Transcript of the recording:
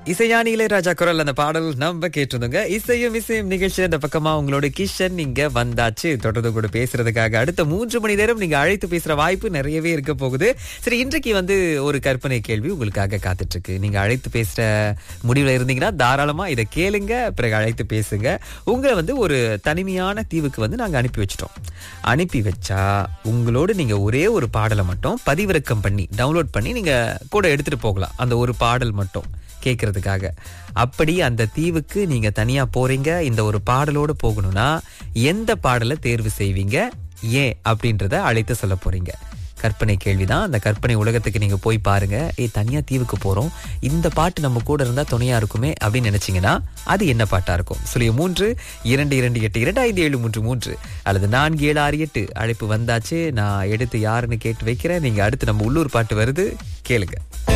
இசையானி இளையராஜா குரல் அந்த பாடல் நம்ம கேட்டிருந்தோங்க இசையும் இசையும் நிகழ்ச்சி அந்த பக்கமா உங்களோட கிஷன் நீங்க வந்தாச்சு தொடர்ந்து கூட பேசுறதுக்காக அடுத்த மூன்று மணி நேரம் நீங்க அழைத்து பேசுற வாய்ப்பு நிறையவே இருக்க போகுது சரி இன்றைக்கு வந்து ஒரு கற்பனை கேள்வி உங்களுக்காக காத்துட்டு இருக்கு நீங்க அழைத்து பேசுற முடிவுல இருந்தீங்கன்னா தாராளமா இதை கேளுங்க பிறகு அழைத்து பேசுங்க உங்களை வந்து ஒரு தனிமையான தீவுக்கு வந்து நாங்க அனுப்பி வச்சிட்டோம் அனுப்பி வச்சா உங்களோட நீங்க ஒரே ஒரு பாடலை மட்டும் பதிவிறக்கம் பண்ணி டவுன்லோட் பண்ணி நீங்க கூட எடுத்துட்டு போகலாம் அந்த ஒரு பாடல் மட்டும் கேட்கறதுக்காக அப்படி அந்த தீவுக்கு நீங்க தனியா போறீங்க இந்த ஒரு பாடலோடு போகணும்னா எந்த பாடலை தேர்வு செய்வீங்க ஏன் அப்படின்றத அழைத்து சொல்ல போறீங்க கற்பனை கேள்விதான் அந்த கற்பனை உலகத்துக்கு நீங்க போய் பாருங்க ஏ தனியா தீவுக்கு போறோம் இந்த பாட்டு நம்ம கூட இருந்தா துணையா இருக்குமே அப்படின்னு நினைச்சீங்கன்னா அது என்ன பாட்டா இருக்கும் சுழிய மூன்று இரண்டு இரண்டு எட்டு இரண்டு ஐந்து ஏழு மூன்று மூன்று அல்லது நான்கு ஏழு ஆறு எட்டு அழைப்பு வந்தாச்சு நான் எடுத்து யாருன்னு கேட்டு வைக்கிறேன் நீங்க அடுத்து நம்ம உள்ளூர் பாட்டு வருது கேளுங்க